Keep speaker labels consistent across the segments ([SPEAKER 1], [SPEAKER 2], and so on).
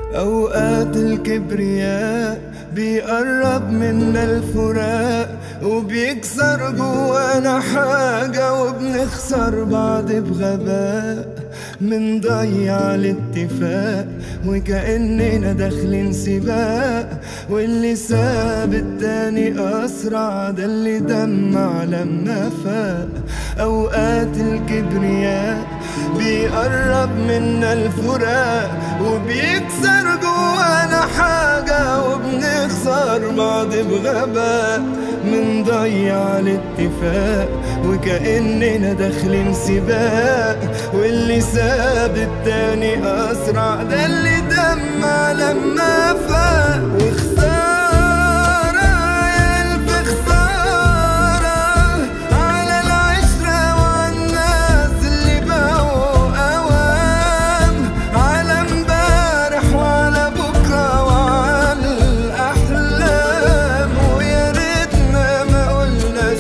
[SPEAKER 1] أوقات الكبرياء بيقرب منا الفراق وبيكسر جوانا حاجة وبنخسر بعض بغباء منضيع الاتفاق وكأننا داخلين سباق واللي ساب التاني أسرع ده اللي دمع لما فاق أوقات الكبرياء بيقرب منا الفراق وبيكسر جوانا حاجة وبنخسر بعض بغباء منضيع الاتفاق وكأننا داخلين سباق واللي ساب التاني أسرع ده اللي دمع لما فاق وخسارة يا ألف خسارة على العشرة والناس اللي بقوا أوام على امبارح وعلى بكرة وعلى الأحلام ويا ريتنا ما قلنا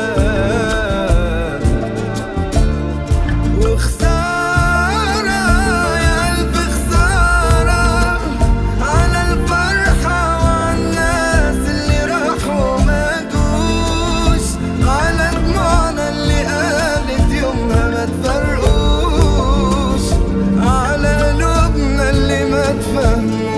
[SPEAKER 1] سلام وخسارة يا ألف خسارة على الفرحة والناس اللي راحوا ما جوش على دموعنا اللي قالت يومها ما تفرقوش على قلوبنا اللي ما تفهموش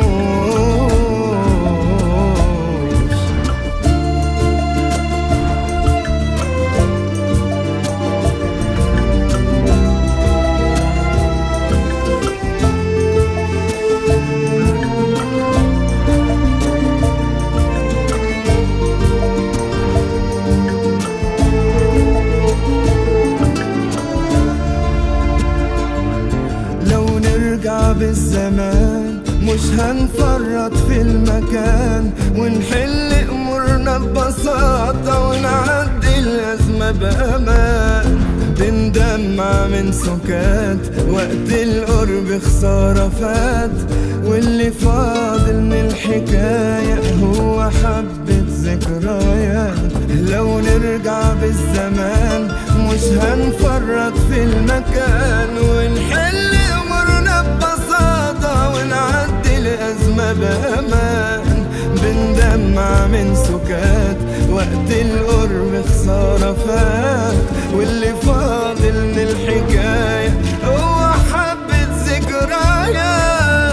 [SPEAKER 1] لو نرجع بالزمان مش هنفرط في المكان ونحل امورنا ببساطة ونعدي الازمة بامان بندمع من سكات وقت القرب خسارة فات واللي فاضل من الحكاية هو حبة ذكريات لو نرجع بالزمان مش هنفرط في المكان ونحل امورنا ببساطة ونعدي الازمة بامان بندمع من سكات وقت القرب خسارة فات واللي فاضل من الحكاية هو حبة ذكريات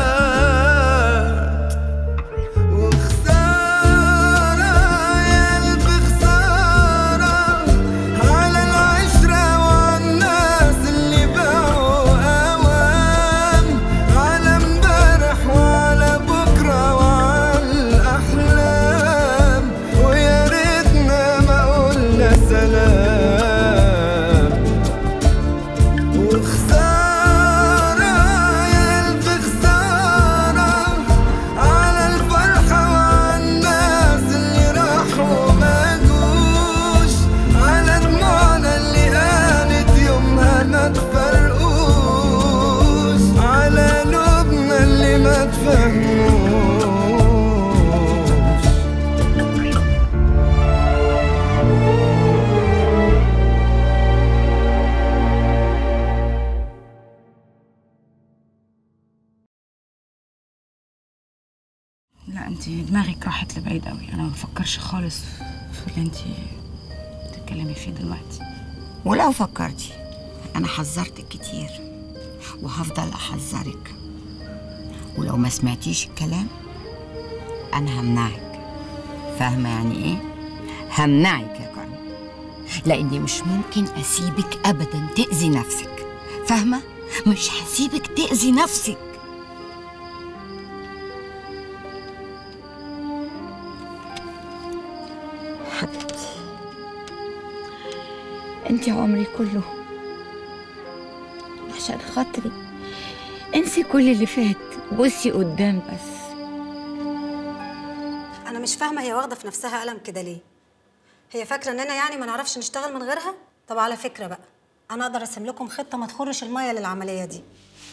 [SPEAKER 1] وخسارة يا ألف خسارة على العشرة والناس اللي بقوا أوام على امبارح وعلى بكرة وعلى الأحلام ويا ريتنا ما قلنا سلام وخسارة يا ألف خسارة على الفرحة والناس اللي راحوا ما جوش على دموعنا اللي قالت يومها ما تفرقوش على قلوبنا اللي ما تفهموش
[SPEAKER 2] لا انت دماغك راحت لبعيد قوي انا ما بفكرش خالص في اللي انت بتتكلمي فيه دلوقتي
[SPEAKER 3] ولو فكرتي انا حذرتك كتير وهفضل احذرك ولو ما سمعتيش الكلام انا همنعك فاهمه يعني ايه همنعك يا كرم لاني مش ممكن اسيبك ابدا تاذي نفسك فاهمه مش هسيبك تاذي نفسك حبيبتي انت عمري كله عشان خاطري انسي كل اللي فات بصي قدام بس
[SPEAKER 4] انا مش فاهمه هي واخده في نفسها قلم كده ليه هي فاكره اننا يعني ما نعرفش نشتغل من غيرها طب على فكره بقى انا اقدر ارسم لكم خطه ما تخرش الميه للعمليه دي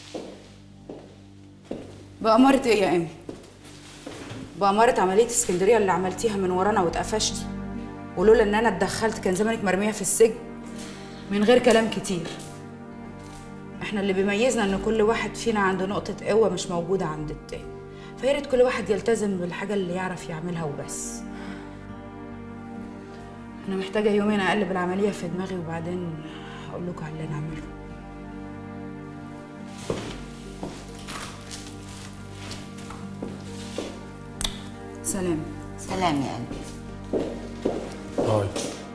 [SPEAKER 2] بأمارة ايه يا ام بأمارة عملية اسكندرية اللي عملتيها من ورانا واتقفشتي ولولا ان انا اتدخلت كان زمانك مرمية في السجن من غير كلام كتير احنا اللي بيميزنا ان كل واحد فينا عنده نقطة قوة مش موجودة عند التاني فيا ريت كل واحد يلتزم بالحاجه اللي يعرف يعملها وبس انا محتاجه يومين اقلب العمليه في دماغي وبعدين هقول لكم على اللي نعمله سلام
[SPEAKER 3] سلام يا قلبي
[SPEAKER 5] باي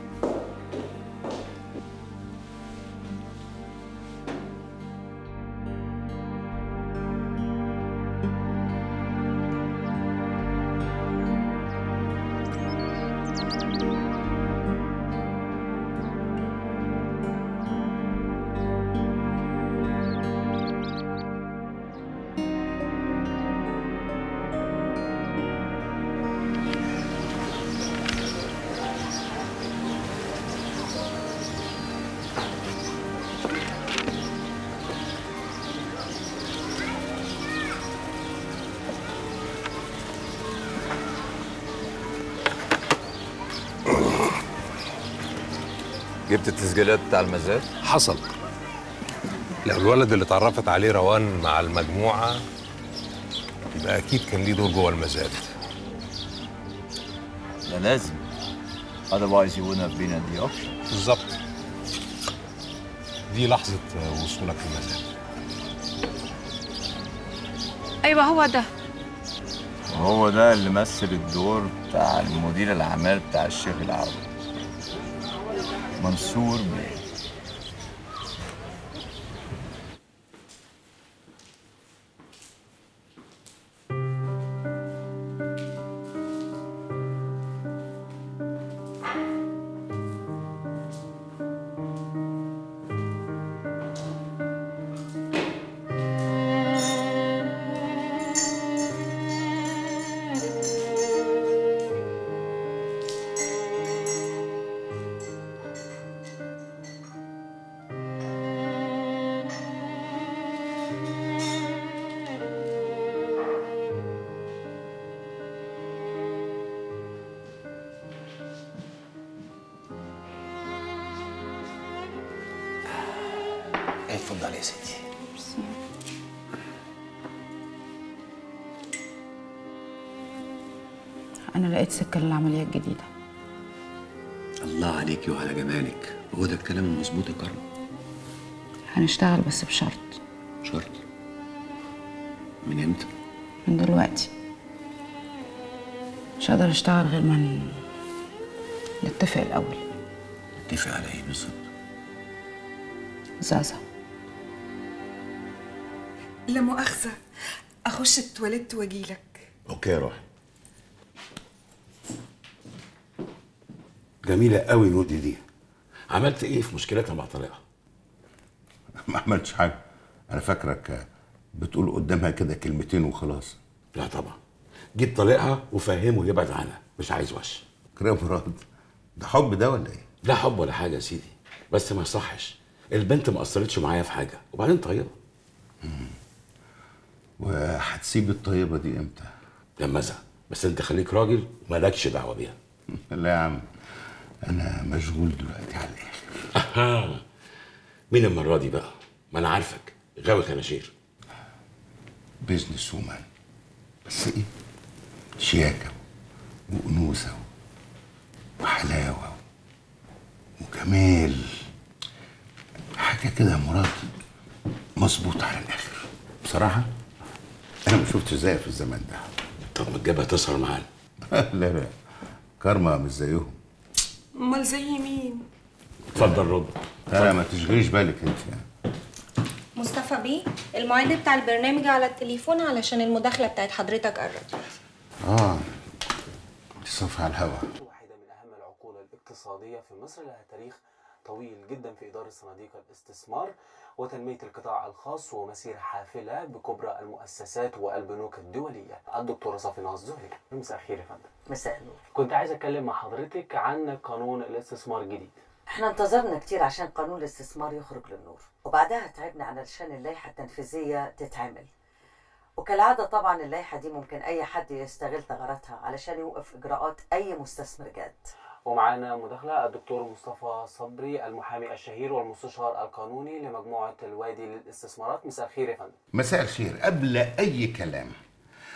[SPEAKER 6] جبت التسجيلات بتاع المزاد
[SPEAKER 5] حصل لو الولد اللي اتعرفت عليه روان مع المجموعة يبقى أكيد كان ليه دور جوه المزاد
[SPEAKER 6] ده لازم otherwise you wouldn't have been at the auction
[SPEAKER 5] بالظبط دي لحظة وصولك المزاد
[SPEAKER 2] ايوه هو ده
[SPEAKER 6] وهو ده اللي مثل الدور بتاع المدير الأعمال بتاع الشيخ العربي منصور بيه
[SPEAKER 7] اتفضل يا ستي
[SPEAKER 2] انا لقيت سكه للعمليه الجديده
[SPEAKER 7] الله عليكي وعلى جمالك هو ده الكلام المظبوط يا كرم
[SPEAKER 2] هنشتغل بس بشرط
[SPEAKER 7] شرط من امتى
[SPEAKER 2] من دلوقتي مش هقدر اشتغل غير ما ن- نتفق الاول
[SPEAKER 7] اتفق على ايه بالظبط
[SPEAKER 2] زازا
[SPEAKER 8] لا مؤاخذة أخش التواليت وأجيلك
[SPEAKER 9] اوكي يا روحي جميلة قوي نودي دي عملت ايه في مشكلتها مع طليقها؟
[SPEAKER 10] ما عملتش حاجه انا فاكرك بتقول قدامها كده كلمتين وخلاص
[SPEAKER 9] لا طبعا جيت طليقها وفهمه يبعد عنها مش عايز وش
[SPEAKER 10] كده مراد ده حب ده ولا ايه
[SPEAKER 9] لا حب ولا حاجة يا سيدي بس ما يصحش البنت ما قصرتش معايا في حاجة وبعدين طيبة
[SPEAKER 10] وهتسيب الطيبه دي امتى
[SPEAKER 9] لما ازهق بس انت خليك راجل ومالكش دعوة بيها
[SPEAKER 10] لا يا عم انا مشغول دلوقتي على الاخر
[SPEAKER 9] أها. مين المرة دي بقى؟ ما انا عارفك غاوي خناشير
[SPEAKER 10] بيزنس وومان بس ايه شياكه وانوثه وحلاوه وجمال حاجه كده يا مراد مظبوط على الاخر بصراحه انا ما شفتش زيها في الزمن ده
[SPEAKER 9] طب ما تجيبها تسهر معانا
[SPEAKER 10] لا لا كارما مش زيهم
[SPEAKER 8] أمال زي مين؟
[SPEAKER 9] اتفضل رد
[SPEAKER 10] لا ما تشغليش بالك انت يعني.
[SPEAKER 11] مصطفى بيه المعد بتاع البرنامج على التليفون علشان المداخلة بتاعت حضرتك قربت
[SPEAKER 10] اه صفحة على الهوا
[SPEAKER 12] واحدة من أهم العقول الاقتصادية في مصر لها تاريخ طويل جدا في إدارة صناديق الاستثمار وتنمية القطاع الخاص ومسيرة حافلة بكبرى المؤسسات والبنوك الدولية الدكتورة صافي زهير مساء الخير يا فندم
[SPEAKER 13] مساء النور
[SPEAKER 12] كنت عايز أتكلم مع حضرتك عن قانون الاستثمار الجديد
[SPEAKER 13] احنا انتظرنا كتير عشان قانون الاستثمار يخرج للنور وبعدها تعبنا علشان اللائحة التنفيذية تتعمل وكالعادة طبعا اللائحة دي ممكن أي حد يستغل ثغراتها علشان يوقف إجراءات أي مستثمر جاد
[SPEAKER 12] ومعانا مداخلة الدكتور مصطفى صبري المحامي الشهير والمستشار القانوني لمجموعة الوادي للاستثمارات مساء الخير يا فندم
[SPEAKER 10] مساء الخير قبل اي كلام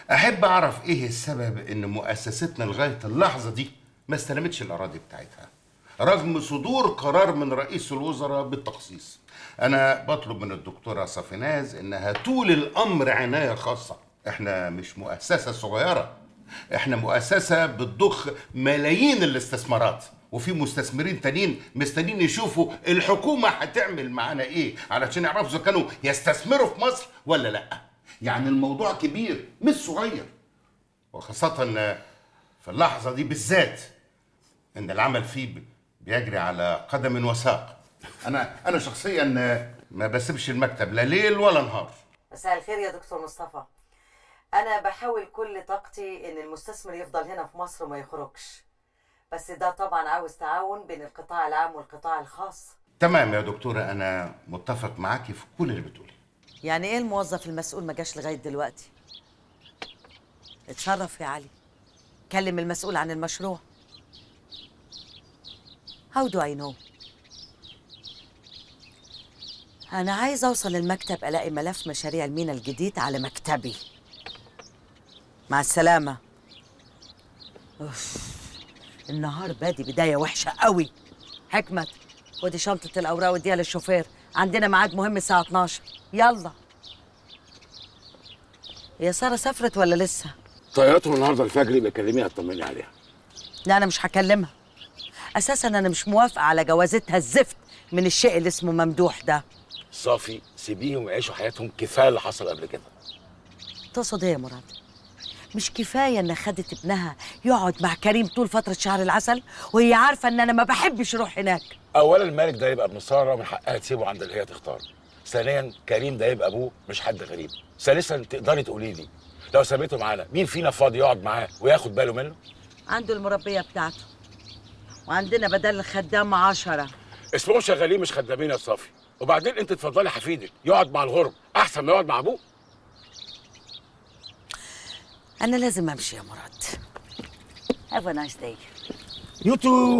[SPEAKER 10] احب اعرف ايه السبب ان مؤسستنا لغايه اللحظه دي ما استلمتش الاراضي بتاعتها رغم صدور قرار من رئيس الوزراء بالتخصيص انا بطلب من الدكتوره صافيناز انها طول الامر عنايه خاصه احنا مش مؤسسه صغيره احنا مؤسسه بتضخ ملايين الاستثمارات وفي مستثمرين تانيين مستنيين يشوفوا الحكومه هتعمل معانا ايه علشان يعرفوا اذا كانوا يستثمروا في مصر ولا لا يعني الموضوع كبير مش صغير وخاصه إن في اللحظه دي بالذات ان العمل فيه بيجري على قدم وساق انا انا شخصيا ما بسيبش المكتب لا ليل ولا نهار
[SPEAKER 13] مساء الخير يا دكتور مصطفى انا بحاول كل طاقتي ان المستثمر يفضل هنا في مصر وما يخرجش بس ده طبعا عاوز تعاون بين القطاع العام والقطاع الخاص
[SPEAKER 10] تمام يا دكتوره انا متفق معاكي في كل اللي بتقوليه
[SPEAKER 13] يعني ايه الموظف المسؤول ما جاش لغايه دلوقتي اتصرف يا علي كلم المسؤول عن المشروع How do I know? أنا عايز أوصل المكتب ألاقي ملف مشاريع المينا الجديد على مكتبي مع السلامة أوف. النهار بادي بداية وحشة قوي حكمت خدي شنطة الأوراق وديها للشوفير عندنا ميعاد مهم الساعة 12 يلا يا سارة سافرت ولا لسه؟
[SPEAKER 9] طيارتهم النهارده الفجر يبقى كلميها اطمني عليها
[SPEAKER 13] لا أنا مش هكلمها أساسا أنا مش موافقة على جوازتها الزفت من الشيء اللي اسمه ممدوح ده
[SPEAKER 9] صافي سيبيهم يعيشوا حياتهم كفايه اللي حصل قبل كده
[SPEAKER 13] تقصد ايه يا مراد؟ مش كفايه ان خدت ابنها يقعد مع كريم طول فتره شهر العسل وهي عارفه ان انا ما بحبش اروح هناك
[SPEAKER 9] اولا مالك ده يبقى ابن ساره من حقها تسيبه عند اللي هي تختار ثانيا كريم ده يبقى ابوه مش حد غريب ثالثا تقدري تقولي لي لو سابته معانا مين فينا فاضي يقعد معاه وياخد باله منه
[SPEAKER 13] عنده المربيه بتاعته وعندنا بدل الخدام عشرة
[SPEAKER 9] اسمهم شغالين مش خدامين يا صافي وبعدين انت تفضلي حفيدك يقعد مع الغرب احسن ما يقعد مع ابوه
[SPEAKER 13] انا لازم امشي يا مراد Have a nice day
[SPEAKER 9] يو تو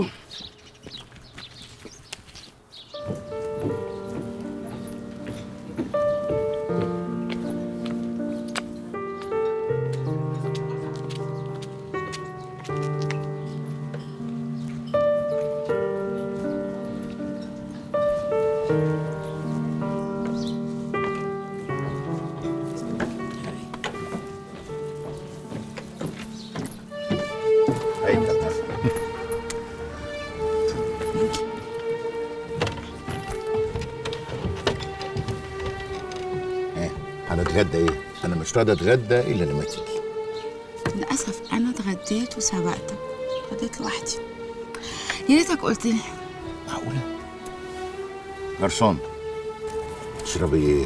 [SPEAKER 10] ايه هنتغدى ايه انا مش راضي اتغدى الا لما تيجي
[SPEAKER 2] للأسف أنا اتغديت وسبقتك اتغديت لوحدي يا ريتك قلت لي
[SPEAKER 10] معقوله جرسون تشربي ايه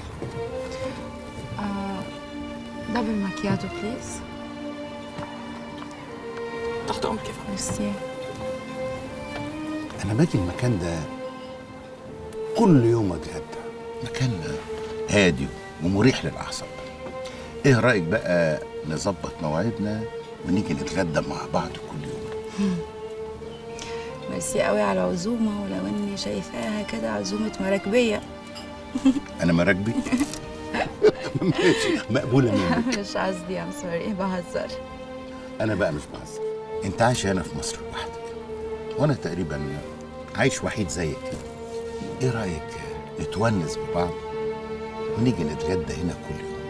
[SPEAKER 2] دبل ماكياتو بليز
[SPEAKER 12] تحت امرك يا فندم
[SPEAKER 2] ميرسي
[SPEAKER 10] انا باجي المكان ده كل يوم اتغدى مكان هادي ومريح للاعصاب ايه رايك بقى نظبط مواعيدنا ونيجي نتغدى مع بعض كل يوم
[SPEAKER 2] ميرسي قوي على العزومة ولو إني شايفاها كده عزومة مراكبية
[SPEAKER 10] انا مراكبي ماشي مقبوله منك
[SPEAKER 2] مش قصدي ام سوري بهزر
[SPEAKER 10] انا بقى مش بهزر انت عايش هنا في مصر لوحدك وانا تقريبا عايش وحيد زيك كده ايه رايك نتونس ببعض ونيجي نتغدى هنا كل يوم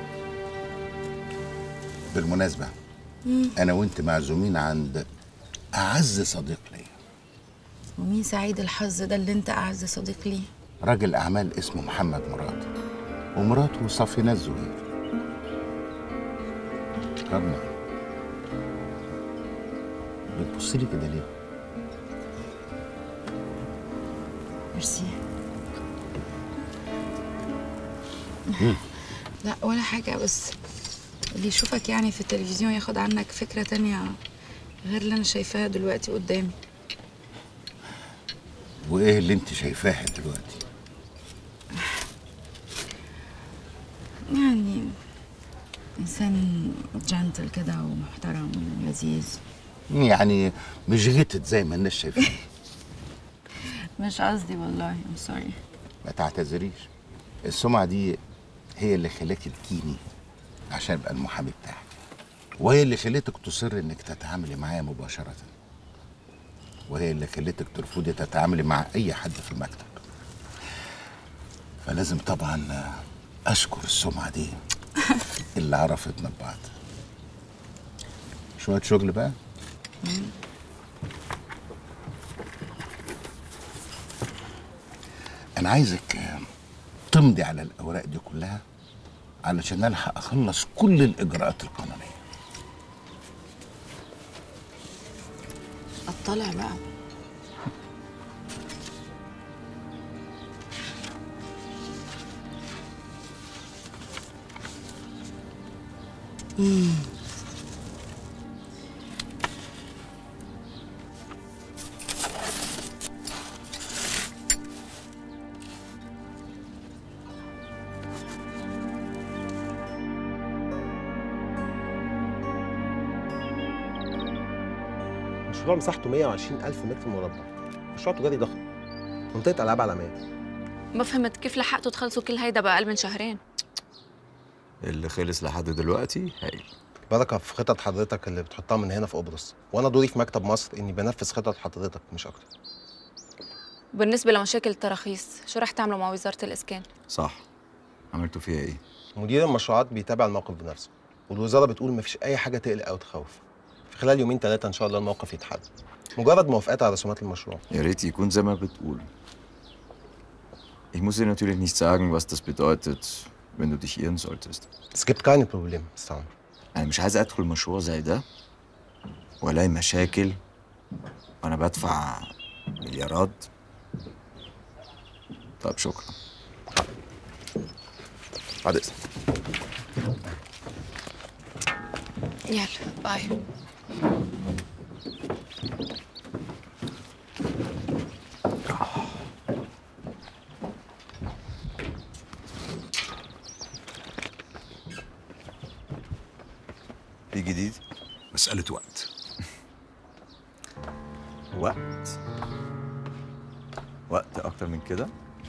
[SPEAKER 10] بالمناسبه انا وانت معزومين عند اعز صديق ليا
[SPEAKER 2] ومين سعيد الحظ ده اللي انت اعز صديق ليه
[SPEAKER 10] راجل اعمال اسمه محمد مراد ومراته صافينة الزهير رغم بتبصي لي كده ليه
[SPEAKER 2] ميرسي
[SPEAKER 10] مم.
[SPEAKER 2] لا ولا حاجة بس اللي يشوفك يعني في التلفزيون ياخد عنك فكرة تانية غير اللي أنا شايفاها دلوقتي قدامي
[SPEAKER 10] وايه اللي انت شايفاها دلوقتي
[SPEAKER 2] يعني إنسان جنتل كده ومحترم ولذيذ
[SPEAKER 10] يعني مش غتت زي ما الناس شايفين
[SPEAKER 2] مش قصدي والله ام سوري
[SPEAKER 10] ما تعتذريش السمعة دي هي اللي خلاكي تجيني عشان ابقى المحامي بتاعك وهي اللي خلتك تصر انك تتعاملي معايا مباشرة وهي اللي خلتك ترفضي تتعاملي مع اي حد في المكتب فلازم طبعا اشكر السمعة دي اللي عرفتنا ببعض شوية شغل بقى انا عايزك تمضي على الاوراق دي كلها علشان الحق اخلص كل الاجراءات القانونيه
[SPEAKER 2] اطلع بقى مم.
[SPEAKER 14] مشروع مساحته 120 ألف متر مربع مشروع تجاري ضخم منطقة ألعاب عالمية
[SPEAKER 15] ما فهمت كيف لحقتوا تخلصوا كل هيدا بأقل من شهرين
[SPEAKER 16] اللي خلص لحد دلوقتي هايل
[SPEAKER 14] بركة في خطط حضرتك اللي بتحطها من هنا في قبرص وأنا دوري في مكتب مصر إني بنفذ خطط حضرتك مش أكتر
[SPEAKER 15] وبالنسبة لمشاكل التراخيص شو رح تعملوا مع وزارة الإسكان؟
[SPEAKER 16] صح عملتوا فيها ايه؟
[SPEAKER 14] مدير المشروعات بيتابع الموقف بنفسه والوزارة بتقول مفيش أي حاجة تقلق أو تخوف في خلال يومين ثلاثة إن شاء الله الموقف يتحل مجرد موافقات على رسومات المشروع
[SPEAKER 16] Ja, Reti, يكون زي ما بتقول. Ich muss dir natürlich nicht sagen, was das bedeutet, wenn du dich irren solltest.
[SPEAKER 14] Es gibt keine Probleme, Stan.
[SPEAKER 16] أنا مش عايز أدخل مشروع زي ده وألاقي مشاكل وأنا بدفع مليارات. طيب شكرا.
[SPEAKER 14] بعد إذنك.
[SPEAKER 15] يلا باي
[SPEAKER 16] في جديد؟
[SPEAKER 17] مسألة وقت
[SPEAKER 16] وقت وقت أكتر من كده؟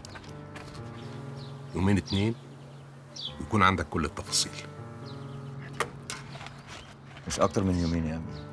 [SPEAKER 17] يومين اتنين ويكون عندك كل التفاصيل
[SPEAKER 16] مش أكتر من يومين يا أمي.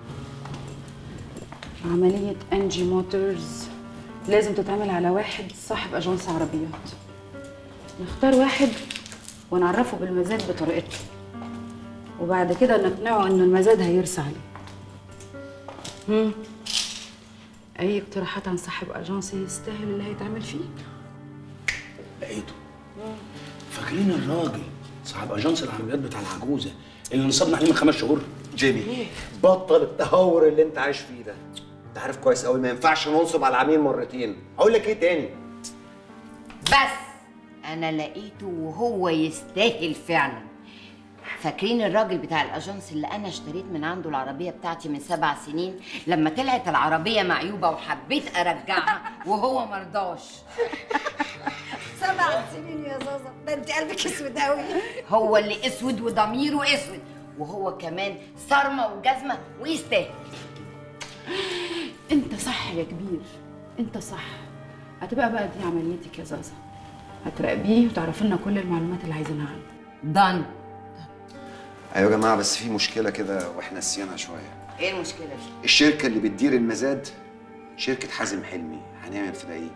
[SPEAKER 2] عملية انجي موتورز لازم تتعمل على واحد صاحب اجنس عربيات نختار واحد ونعرفه بالمزاد بطريقته وبعد كده نقنعه انه المزاد هيرسى عليه هم. اي اقتراحات عن صاحب اجنس يستاهل اللي هيتعمل فيه
[SPEAKER 18] لقيته فاكرين الراجل صاحب اجنس العمليات بتاع العجوزه اللي نصبنا عليه من خمس شهور
[SPEAKER 19] جيمي بطل التهور اللي انت عايش فيه ده انت عارف كويس قوي ما ينفعش ننصب على العميل مرتين اقول لك ايه تاني
[SPEAKER 3] بس انا لقيته وهو يستاهل فعلا فاكرين الراجل بتاع الاجنس اللي انا اشتريت من عنده العربيه بتاعتي من سبع سنين لما طلعت العربيه معيوبه وحبيت ارجعها وهو مرضاش
[SPEAKER 4] سبع سنين يا زازا ده انت قلبك اسود قوي
[SPEAKER 3] هو اللي اسود وضميره اسود وهو كمان صرمه وجزمه ويستاهل
[SPEAKER 2] انت صح يا كبير انت صح هتبقى بقى دي عمليتك يا زازا هتراقبيه وتعرفي لنا كل المعلومات اللي عايزينها عنه
[SPEAKER 3] دان
[SPEAKER 19] ايوه يا جماعه بس في مشكله كده واحنا نسيانها شويه
[SPEAKER 3] ايه المشكله دي
[SPEAKER 19] الشركه اللي بتدير المزاد شركه حازم حلمي هنعمل فيها ايه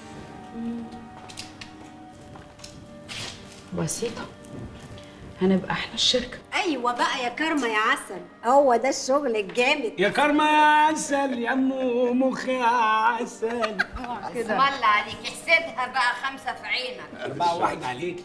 [SPEAKER 2] بسيطه هنبقى احنا الشركه
[SPEAKER 4] ايوه بقى يا كرمه يا عسل هو ده الشغل الجامد
[SPEAKER 18] يا كرمه يا عسل يا ام مخ يا عسل
[SPEAKER 3] اسم الله عليك احسبها بقى خمسه في عينك
[SPEAKER 18] أربعة واحد عليك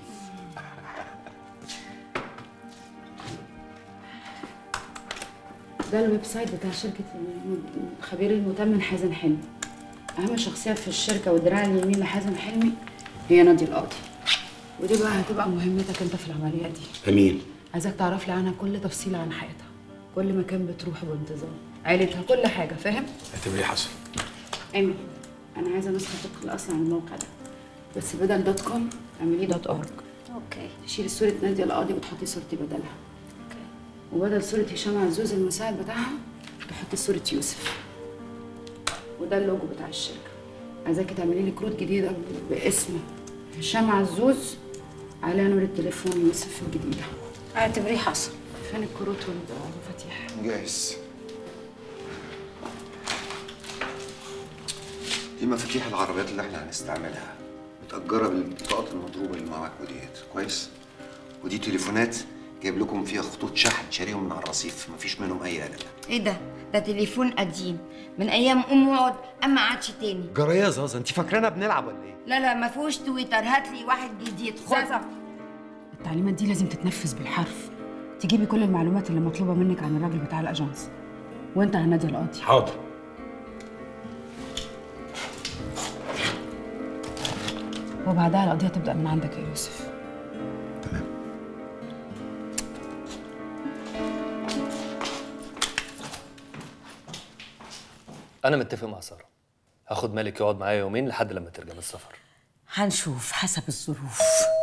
[SPEAKER 2] ده الويب سايت بتاع شركه الخبير المتمم حازم حلمي اهم شخصيه في الشركه والدراع اليمين لحازم حلمي هي نادي القاضي ودي بقى هتبقى مهمتك انت في العمليه دي
[SPEAKER 18] امين
[SPEAKER 2] عايزاك تعرف لي عنها كل تفصيله عن حياتها كل مكان بتروحه بانتظام عيلتها كل حاجه فاهم
[SPEAKER 18] اعتبريه حصل
[SPEAKER 2] ايمن انا عايزه نسخه طبق الاصل عن الموقع ده بس بدل دوت كوم اعمليه دوت اورج
[SPEAKER 4] اوكي
[SPEAKER 2] تشيلي صوره نادي القاضي وتحطي صورتي بدلها وبدل صورة هشام عزوز المساعد بتاعها تحطي صورة يوسف وده اللوجو بتاع الشركة عايزاكي تعملي لي كروت جديدة ب- باسم هشام عزوز عليها نور التليفون يوسف الجديدة
[SPEAKER 4] اعتبريه حصل
[SPEAKER 2] فين الكروت والمفاتيح
[SPEAKER 19] جاهز دي مفاتيح العربيات اللي احنا هنستعملها متأجرة بالبطاقات المضروبة اللي معاكوا ديت كويس ودي تليفونات جايب لكم فيها خطوط شحن شاريهم من على الرصيف مفيش منهم أي قلق
[SPEAKER 3] ايه ده ده تليفون قديم من ايام ام وعد اما عادش تاني
[SPEAKER 19] جرى يا زازا انت فاكرانا بنلعب ولا ايه؟
[SPEAKER 3] لا لا ما فيهوش تويتر هات لي واحد جديد خد
[SPEAKER 2] التعليمات دي لازم تتنفذ بالحرف تجيبي كل المعلومات اللي مطلوبه منك عن الراجل بتاع الاجانس وانت هنادي القاضي
[SPEAKER 9] حاضر
[SPEAKER 2] وبعدها القضيه تبدا من عندك يا يوسف
[SPEAKER 20] انا متفق مع ساره هاخد مالك يقعد معايا يومين لحد لما ترجع من السفر
[SPEAKER 13] هنشوف حسب الظروف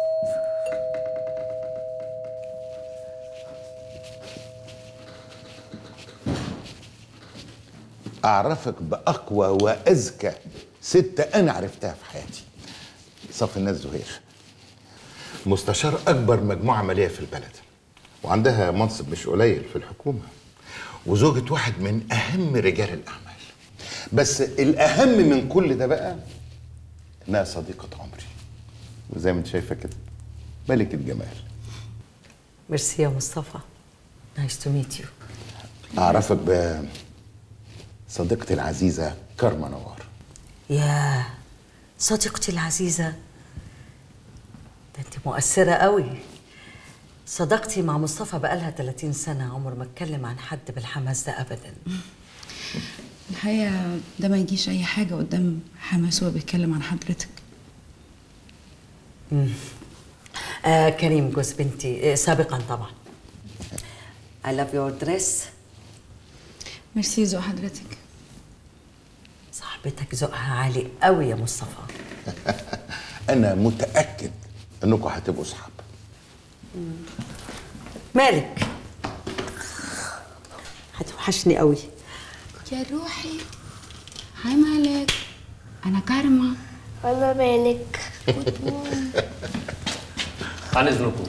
[SPEAKER 10] أعرفك بأقوى وأذكى ست أنا عرفتها في حياتي صف الناس زهير مستشار أكبر مجموعة مالية في البلد وعندها منصب مش قليل في الحكومة وزوجة واحد من أهم رجال الأعمال بس الأهم من كل ده بقى إنها صديقة عمري وزي ما أنت شايفة كده ملكة جمال
[SPEAKER 13] ميرسي يا مصطفى نايس تو ميت يو
[SPEAKER 10] أعرفك بصديقتي العزيزة كارما نوار
[SPEAKER 13] يا صديقتي العزيزة ده انت مؤثرة قوي صداقتي مع مصطفى بقالها 30 سنة عمر ما اتكلم عن حد بالحماس ده أبدا
[SPEAKER 2] الحقيقه ده ما يجيش اي حاجه قدام حماس وهو بيتكلم عن حضرتك
[SPEAKER 13] مم. آه كريم جوز بنتي آه سابقا طبعا I love your dress
[SPEAKER 2] ميرسي ذوق حضرتك
[SPEAKER 13] صاحبتك ذوقها عالي قوي يا مصطفى
[SPEAKER 10] أنا متأكد إنكم هتبقوا صحاب
[SPEAKER 13] مالك هتوحشني قوي
[SPEAKER 2] يا روحي هاي مالك انا كارما
[SPEAKER 21] والله مالك
[SPEAKER 20] عن اذنكم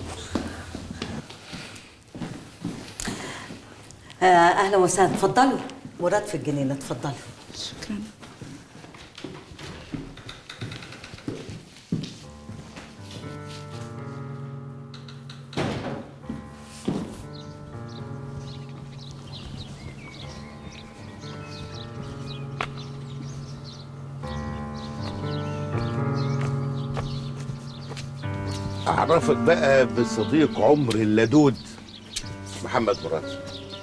[SPEAKER 13] آه اهلا وسهلا اتفضلوا مراد في الجنينه اتفضلوا
[SPEAKER 2] شكرا
[SPEAKER 10] أعرفك بقى بصديق عمري اللدود محمد مراد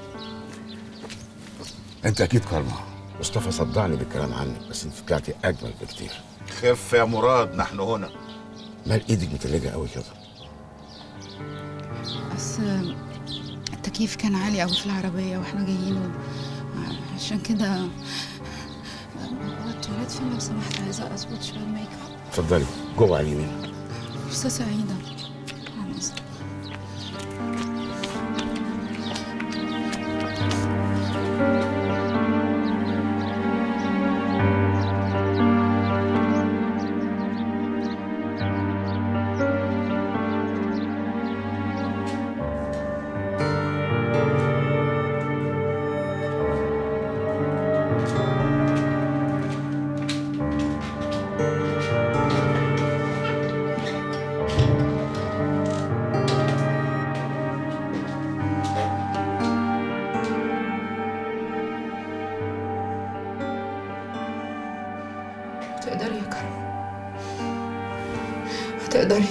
[SPEAKER 9] انت اكيد كارما مصطفى صدعني بالكلام عنك بس انت طلعتي اجمل بكتير
[SPEAKER 10] خف يا مراد نحن هنا
[SPEAKER 9] مال ايدك متلجه قوي كده
[SPEAKER 2] بس التكييف كان عالي قوي في العربيه واحنا جايين و... عشان كده هو التواليت فين لو سمحت عايزه اظبط شويه الميك اب
[SPEAKER 9] اتفضلي جوه على اليمين
[SPEAKER 2] فرصه سعيده عن إذنك. تقدري يا كرم هتقدري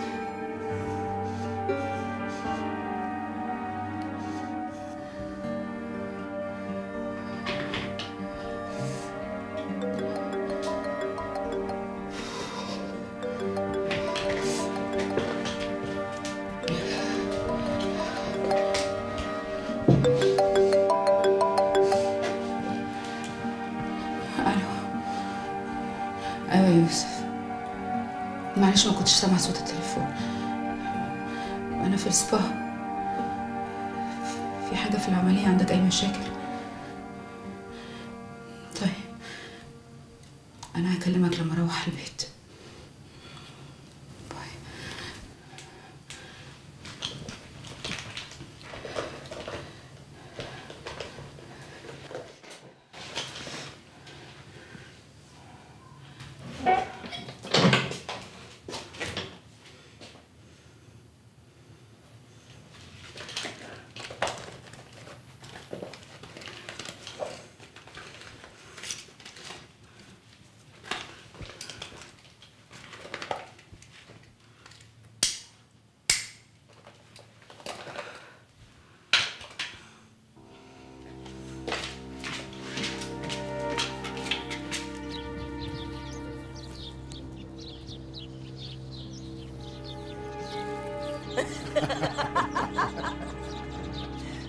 [SPEAKER 2] الو ايوه يا يوسف معلش ما كنتش سامع صوت التليفون انا في السبا في حاجه في العمليه عندك اي مشاكل طيب انا هكلمك لما اروح البيت باي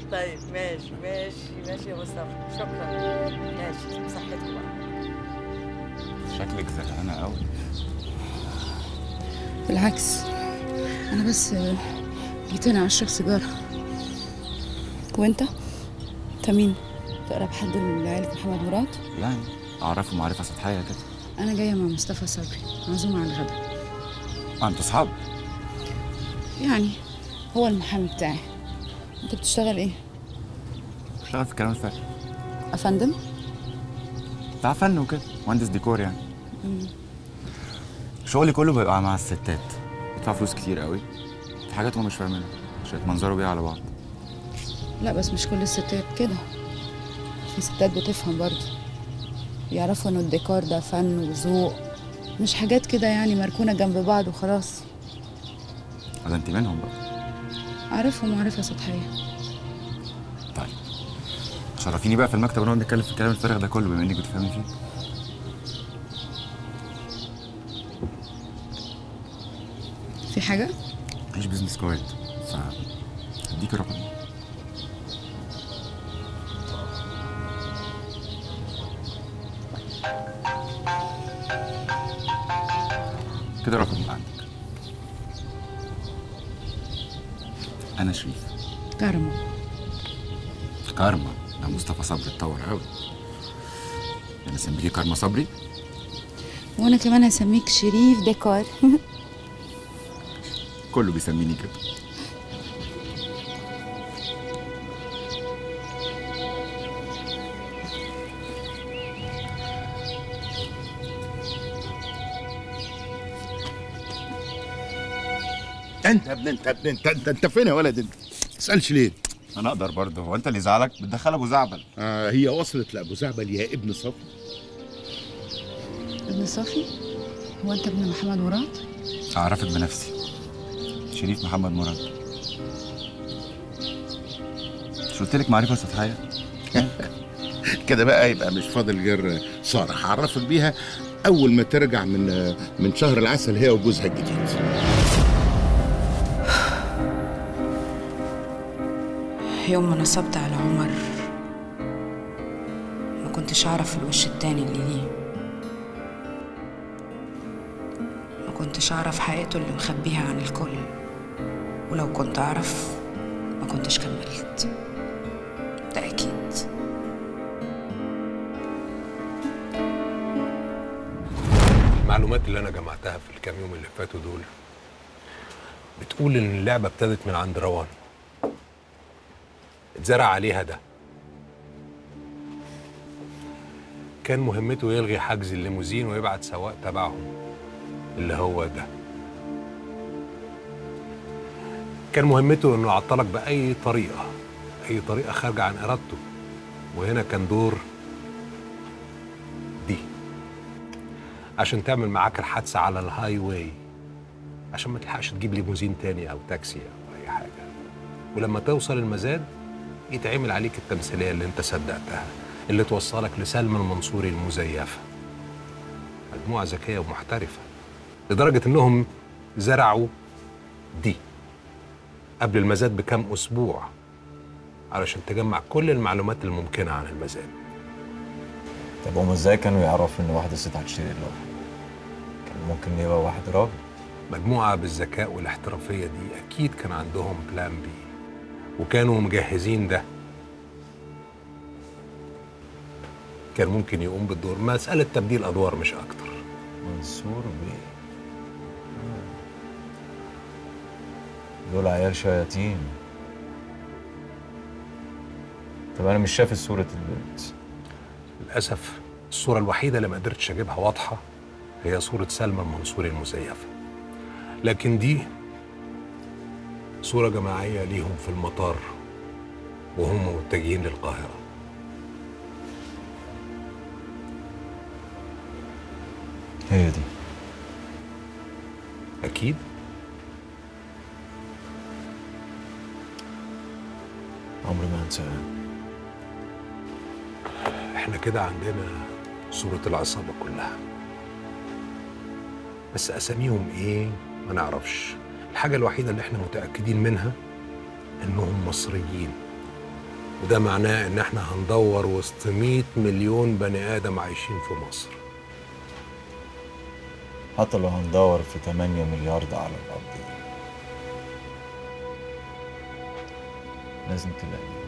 [SPEAKER 13] طيب ماشي ماشي ماشي يا مصطفى شكرا ماشي بصحتكم بقى
[SPEAKER 21] شكلك زهقانه قوي
[SPEAKER 2] بالعكس انا بس جيت هنا اشرب سيجاره وانت انت مين تقرب حد لعائله محمد مراد
[SPEAKER 21] يعني اعرفه معرفه سطحيه كده
[SPEAKER 2] انا جايه مع مصطفى صبري معزومه على الغدا
[SPEAKER 21] آه، انتوا اصحاب
[SPEAKER 2] يعني هو المحامي بتاعي انت بتشتغل ايه
[SPEAKER 21] بشتغل في الكلام الفارغ
[SPEAKER 2] افندم
[SPEAKER 21] بتاع فن وكده مهندس ديكور يعني
[SPEAKER 2] مم.
[SPEAKER 21] شغلي كله بيبقى مع الستات بدفع فلوس كتير قوي في حاجات هم مش فاهمينها عشان يتمنظروا بيها على بعض
[SPEAKER 2] لا بس مش كل الستات كده في ستات بتفهم برضه يعرفوا انه الديكور ده فن وذوق مش حاجات كده يعني مركونة جنب بعض وخلاص
[SPEAKER 21] ولا انت منهم بقى
[SPEAKER 2] أعرفهم معرفة سطحية
[SPEAKER 21] طيب شرفيني بقى في المكتب ونقعد نتكلم في الكلام الفارغ ده كله بما انك بتفهمي فيه
[SPEAKER 2] في حاجة؟
[SPEAKER 21] مفيش بيزنس كارد ف هديكي رقم كده رقم عندك انا شريف
[SPEAKER 2] كرمة
[SPEAKER 21] كارما ده مصطفى صبري اتطور قوي انا اسميكي كارما صبري
[SPEAKER 2] وأنا كمان هسميك شريف ديكور
[SPEAKER 21] كله بيسميني كده
[SPEAKER 10] انت يا ابن انت يا ابن انت انت, انت فين يا ولد انت؟ ما تسالش ليه؟
[SPEAKER 21] انا اقدر برضه هو انت اللي زعلك بتدخل ابو زعبل
[SPEAKER 10] آه هي وصلت لابو زعبل يا ابن صفي
[SPEAKER 2] ابن صافي هو أنت ابن محمد مراد؟
[SPEAKER 21] اعرفك بنفسي شريف محمد مراد مش قلت لك معرفه سطحيه
[SPEAKER 10] كده بقى يبقى مش فاضل غير ساره هعرفك بيها اول ما ترجع من من شهر العسل هي وجوزها الجديد
[SPEAKER 2] يوم ما نصبت على عمر ما كنتش أعرف الوش التاني اللي ليه ما كنتش أعرف حقيقته اللي مخبيها عن الكل ولو كنت أعرف ما كنتش كملت ده أكيد
[SPEAKER 5] المعلومات اللي انا جمعتها في الكام يوم اللي فاتوا دول بتقول ان اللعبه ابتدت من عند روان اتزرع عليها ده كان مهمته يلغي حجز الليموزين ويبعت سواق تبعهم اللي هو ده كان مهمته انه يعطلك باي طريقه اي طريقه خارجه عن ارادته وهنا كان دور دي عشان تعمل معاك الحادثه على الهاي واي عشان ما تلحقش تجيب ليموزين تاني او تاكسي او اي حاجه ولما توصل المزاد يتعمل عليك التمثيليه اللي انت صدقتها اللي توصلك لسلمى المنصوري المزيفه مجموعه ذكيه ومحترفه لدرجه انهم زرعوا دي قبل المزاد بكام اسبوع علشان تجمع كل المعلومات الممكنه عن المزاد
[SPEAKER 16] طب هم ازاي كانوا يعرفوا ان واحدة ست هتشتري اللوحة؟ كان ممكن يبقى واحد راجل
[SPEAKER 5] مجموعة بالذكاء والاحترافية دي أكيد كان عندهم بلان بي وكانوا مجهزين ده كان ممكن يقوم بالدور مسألة تبديل أدوار مش أكتر
[SPEAKER 16] منصور بيه دول عيال شياطين طب انا مش شايف صورة البنت
[SPEAKER 5] للأسف الصورة الوحيدة اللي ما قدرتش أجيبها واضحة هي صورة سلمى المنصوري المزيفة لكن دي صورة جماعية ليهم في المطار وهم متجهين للقاهرة
[SPEAKER 16] هي دي
[SPEAKER 5] أكيد
[SPEAKER 16] عمري ما هنساها
[SPEAKER 5] احنا كده عندنا صورة العصابة كلها بس أساميهم إيه ما نعرفش الحاجة الوحيدة اللي احنا متأكدين منها إنهم مصريين وده معناه ان احنا هندور وسط 100 مليون بني ادم عايشين في مصر
[SPEAKER 16] حتى لو هندور في 8 مليار ده على الأرض دي لازم تلاقي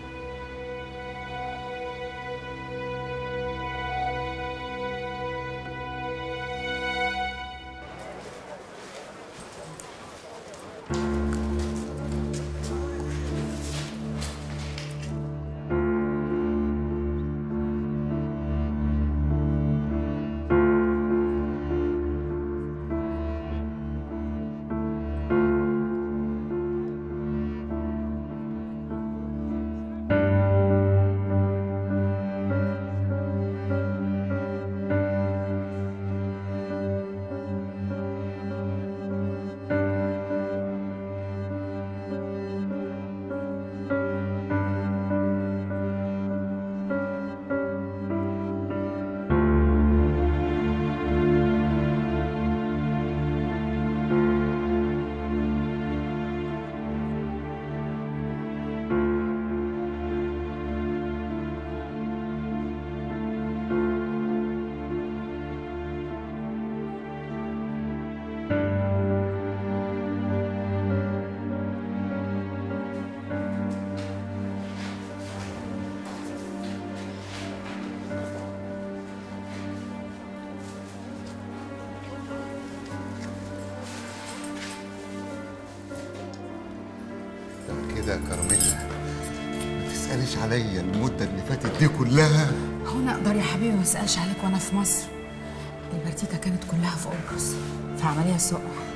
[SPEAKER 10] كده يا كراميلا ما تسأليش عليا المدة اللي فاتت دي كلها
[SPEAKER 2] هو انا اقدر يا حبيبي ما اسالش عليك وانا في مصر البرتيتا كانت كلها في قبرص في عمليه سوء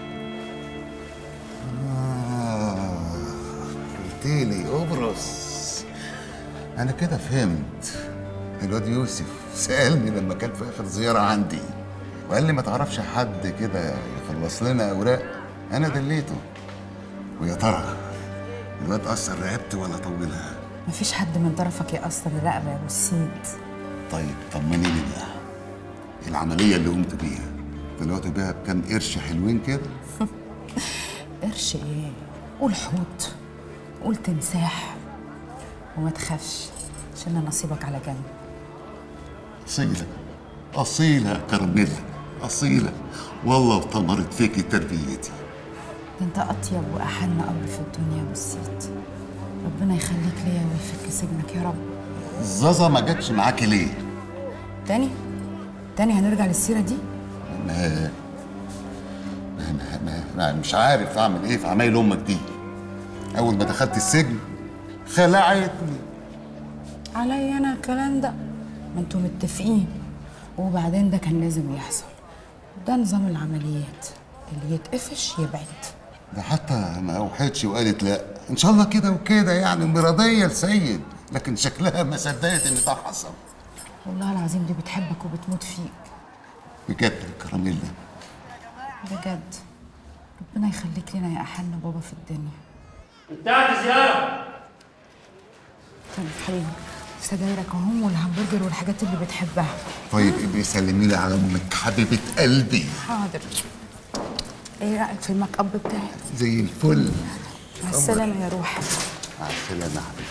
[SPEAKER 10] آه قلتيلي قبرص أنا كده فهمت الواد يوسف سألني لما كان في آخر زيارة عندي وقال لي ما تعرفش حد كده يخلص لنا أوراق أنا دليته ويا ترى الواد أثر رقبتي ولا طولها
[SPEAKER 2] مفيش حد من طرفك يأثر الرقبه يا ابو السيد
[SPEAKER 10] طيب طمنيني بقى العملية اللي قمت بيها طلعت بيها بكام قرش حلوين كده
[SPEAKER 2] قرش ايه قول حوت قول تمساح وما تخافش عشان نصيبك على جنب
[SPEAKER 10] أصيلة أصيلة يا كرميلا أصيلة والله وطمرت فيكي تربيتي
[SPEAKER 2] ده انت اطيب واحن اب في الدنيا يا ابو السيد ربنا يخليك ليا ويفك سجنك يا رب
[SPEAKER 10] الزازا ما جاتش معاكي ليه؟
[SPEAKER 2] تاني تاني هنرجع للسيره دي
[SPEAKER 10] ما ما, ما, ما, ما مش عارف أعمل إيه في عمايل أمك دي أول ما دخلت السجن خلعتني
[SPEAKER 2] عليا انا الكلام ده ما انتوا متفقين وبعدين ده كان لازم يحصل ده نظام العمليات اللي يتقفش يبعد
[SPEAKER 10] ده حتى ما أوحتش وقالت لا إن شاء الله كده وكده يعني مرضية لسيد لكن شكلها ما صدقت إن ده حصل
[SPEAKER 2] والله العظيم دي بتحبك وبتموت فيك
[SPEAKER 10] بجد يا كراميلا
[SPEAKER 2] بجد ربنا يخليك لنا يا احن بابا في الدنيا
[SPEAKER 1] بتاعت زيارة
[SPEAKER 2] طيب حبيبي سجايرك اهم والهمبرجر والحاجات اللي بتحبها
[SPEAKER 10] طيب ابقي سلمي لي على أمك حبيبة قلبي
[SPEAKER 2] حاضر ايه رايك في الميك اب بتاعي
[SPEAKER 10] زي الفل
[SPEAKER 2] مع السلامه يا روحي
[SPEAKER 10] مع السلامة يا حبيبي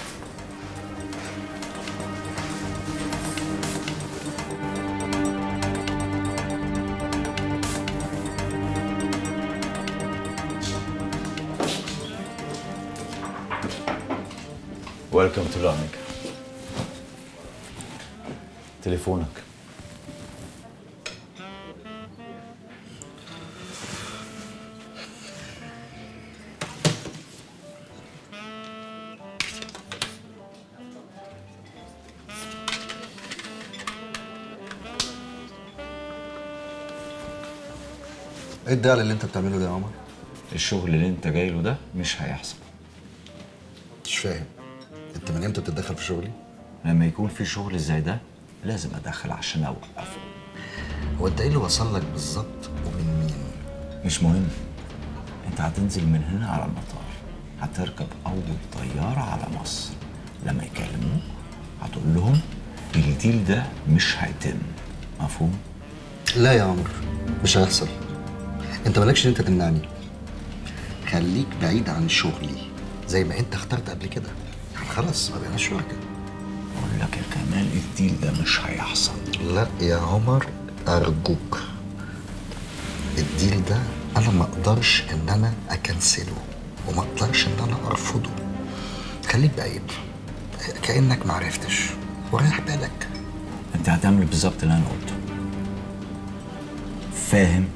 [SPEAKER 16] ويلكم تو لاميك تليفونك
[SPEAKER 7] ايه الدعل اللي انت بتعمله ده يا عمر؟
[SPEAKER 16] الشغل اللي انت جاي له ده مش هيحصل
[SPEAKER 7] مش فاهم انت من امتى بتتدخل في شغلي؟
[SPEAKER 16] لما يكون في شغل زي ده لازم ادخل عشان اوقفه
[SPEAKER 7] هو انت ايه اللي وصل لك بالظبط ومن مين؟
[SPEAKER 16] مش مهم انت هتنزل من هنا على المطار هتركب اول طياره على مصر لما يكلموك هتقول لهم الديل ده مش هيتم مفهوم
[SPEAKER 7] لا يا عمر مش هيحصل انت مالكش ان انت تمنعني خليك بعيد عن شغلي زي ما انت اخترت قبل كده خلاص ما بقيناش شركاء
[SPEAKER 16] لك يا كمال الديل ده مش هيحصل
[SPEAKER 6] لا يا عمر أرجوك الديل ده أنا ما أقدرش إن أنا أكنسله وما أقدرش إن أنا أرفضه خليك بعيد كأنك معرفتش وريح بالك
[SPEAKER 16] انت هتعمل بالظبط اللي انا قلته فاهم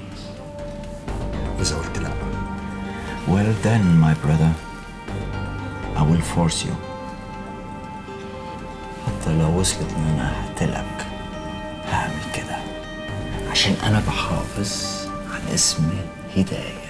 [SPEAKER 6] إذا قلت لا
[SPEAKER 16] Well then, my brother. I will force you. حتى لو وصلت ان انا هقتلك هعمل كده عشان انا بحافظ على اسم هدايه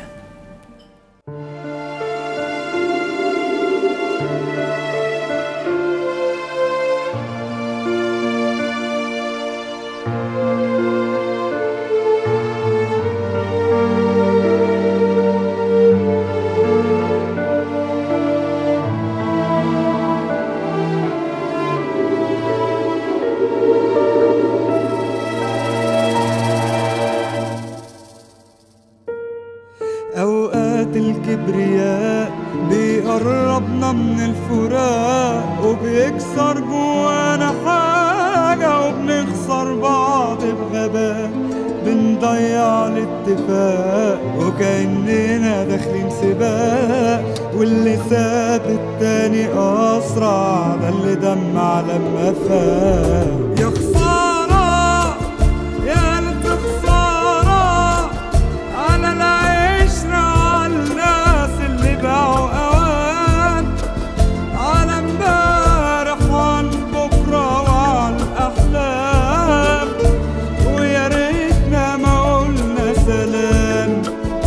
[SPEAKER 22] أوقات الكبرياء بيقربنا من الفراق وبيكسر جوانا حاجة وبنخسر بعض بغباء بنضيع الاتفاق وكأننا داخلين سباق واللي ساب التاني أسرع ده اللي دمع لما فاق يا خسارة يا ألف خسارة على العشرة على الناس اللي باعوا أوان على امبارح وعن بكرة وعن الأحلام ويا ريتنا ما قلنا سلام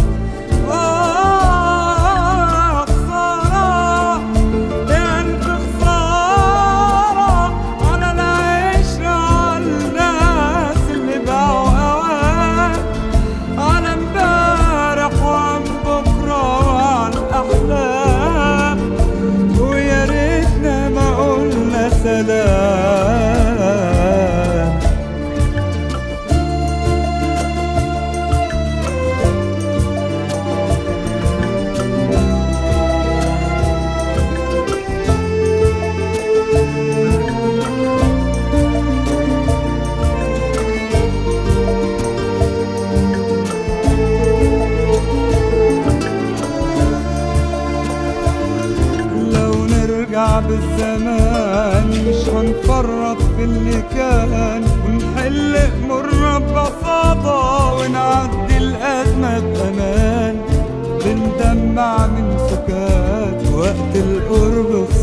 [SPEAKER 22] آه خسارة يا ألف خسارة على العشرة على الناس اللي باعوا أوان على امبارح وعن بكرة وعن الأحلام ويا ريتنا ما قلنا سلام لو نرجع بالزمان مش هنفرط في اللي كان ونحل أمورنا ببساطة ونعدي الأزمة بأمان بندمع من سكات وقت القرب